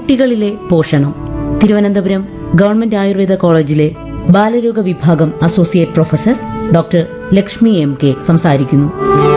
കുട്ടികളിലെ പോഷണം തിരുവനന്തപുരം ഗവൺമെന്റ് ആയുർവേദ കോളേജിലെ ബാലരോഗ വിഭാഗം associate professor doctor Lakshmi M K സംസാരിക്കുന്നു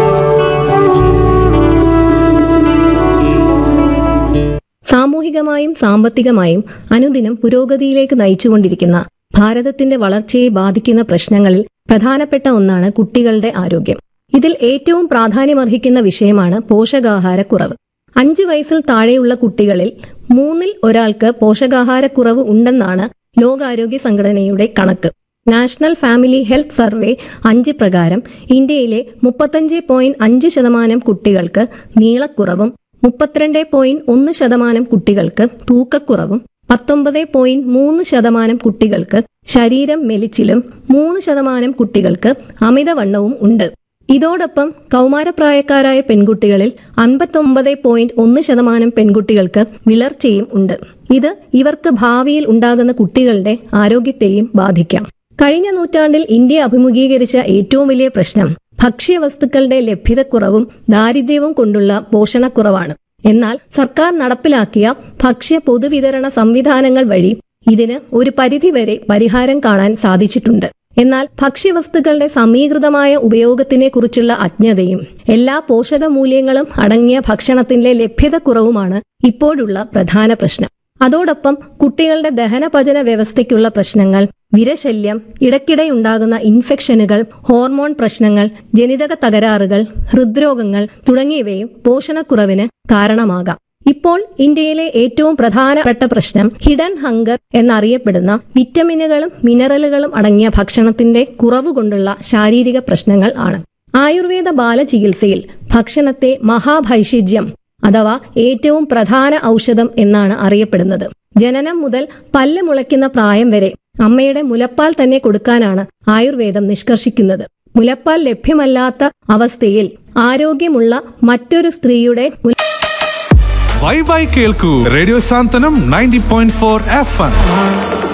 സാമൂഹികമായും സാമ്പത്തികമായും അനുദിനം പുരോഗതിയിലേക്ക് നയിച്ചുകൊണ്ടിരിക്കുന്ന ഭാരതത്തിന്റെ വളർച്ചയെ ബാധിക്കുന്ന പ്രശ്നങ്ങളിൽ പ്രധാനപ്പെട്ട ഒന്നാണ് കുട്ടികളുടെ ആരോഗ്യം ഇതിൽ ഏറ്റവും പ്രാധാന്യമർഹിക്കുന്ന വിഷയമാണ് പോഷകാഹാരക്കുറവ് അഞ്ചു വയസ്സിൽ താഴെയുള്ള കുട്ടികളിൽ മൂന്നിൽ ഒരാൾക്ക് പോഷകാഹാരക്കുറവ് ഉണ്ടെന്നാണ് ലോകാരോഗ്യ സംഘടനയുടെ കണക്ക് നാഷണൽ ഫാമിലി ഹെൽത്ത് സർവേ അഞ്ച് പ്രകാരം ഇന്ത്യയിലെ മുപ്പത്തഞ്ച് പോയിന്റ് അഞ്ച് ശതമാനം കുട്ടികൾക്ക് നീളക്കുറവും മുപ്പത്തിരണ്ട് പോയിന്റ് ഒന്ന് ശതമാനം കുട്ടികൾക്ക് തൂക്കക്കുറവും പത്തൊമ്പത് പോയിന്റ് മൂന്ന് ശതമാനം കുട്ടികൾക്ക് ശരീരം മെലിച്ചിലും മൂന്ന് ശതമാനം കുട്ടികൾക്ക് അമിതവണ്ണവും ഉണ്ട് ഇതോടൊപ്പം കൗമാരപ്രായക്കാരായ പെൺകുട്ടികളിൽ അൻപത്തൊമ്പത് പോയിന്റ് ഒന്ന് ശതമാനം പെൺകുട്ടികൾക്ക് വിളർച്ചയും ഉണ്ട് ഇത് ഇവർക്ക് ഭാവിയിൽ ഉണ്ടാകുന്ന കുട്ടികളുടെ ആരോഗ്യത്തെയും ബാധിക്കാം കഴിഞ്ഞ നൂറ്റാണ്ടിൽ ഇന്ത്യ അഭിമുഖീകരിച്ച ഏറ്റവും വലിയ പ്രശ്നം ഭക്ഷ്യവസ്തുക്കളുടെ ലഭ്യതക്കുറവും ദാരിദ്ര്യവും കൊണ്ടുള്ള പോഷണക്കുറവാണ് എന്നാൽ സർക്കാർ നടപ്പിലാക്കിയ ഭക്ഷ്യ പൊതുവിതരണ സംവിധാനങ്ങൾ വഴി ഇതിന് ഒരു പരിധിവരെ പരിഹാരം കാണാൻ സാധിച്ചിട്ടുണ്ട് എന്നാൽ ഭക്ഷ്യവസ്തുക്കളുടെ സമീകൃതമായ ഉപയോഗത്തിനെ കുറിച്ചുള്ള അജ്ഞതയും എല്ലാ പോഷകമൂല്യങ്ങളും അടങ്ങിയ ഭക്ഷണത്തിന്റെ ലഭ്യതക്കുറവുമാണ് ഇപ്പോഴുള്ള പ്രധാന പ്രശ്നം അതോടൊപ്പം കുട്ടികളുടെ ദഹനപചന വ്യവസ്ഥയ്ക്കുള്ള പ്രശ്നങ്ങൾ വിരശല്യം ഇടയ്ക്കിടെയുണ്ടാകുന്ന ഇൻഫെക്ഷനുകൾ ഹോർമോൺ പ്രശ്നങ്ങൾ ജനിതക തകരാറുകൾ ഹൃദ്രോഗങ്ങൾ തുടങ്ങിയവയും പോഷണക്കുറവിന് കാരണമാകാം ഇപ്പോൾ ഇന്ത്യയിലെ ഏറ്റവും പ്രധാനപ്പെട്ട പ്രശ്നം ഹിഡൻ ഹങ്കർ എന്നറിയപ്പെടുന്ന വിറ്റമിനുകളും മിനറലുകളും അടങ്ങിയ ഭക്ഷണത്തിന്റെ കുറവ് കൊണ്ടുള്ള ശാരീരിക പ്രശ്നങ്ങൾ ആണ് ആയുർവേദ ബാലചികിത്സയിൽ ഭക്ഷണത്തെ മഹാഭൈഷിജ്യം അഥവാ ഏറ്റവും പ്രധാന ഔഷധം എന്നാണ് അറിയപ്പെടുന്നത് ജനനം മുതൽ പല്ല് മുളയ്ക്കുന്ന പ്രായം വരെ അമ്മയുടെ മുലപ്പാൽ തന്നെ കൊടുക്കാനാണ് ആയുർവേദം നിഷ്കർഷിക്കുന്നത് മുലപ്പാൽ ലഭ്യമല്ലാത്ത അവസ്ഥയിൽ ആരോഗ്യമുള്ള മറ്റൊരു സ്ത്രീയുടെ മുല- ബൈ ബൈ കേൾക്കൂ radio Santhwanam ninety point four F M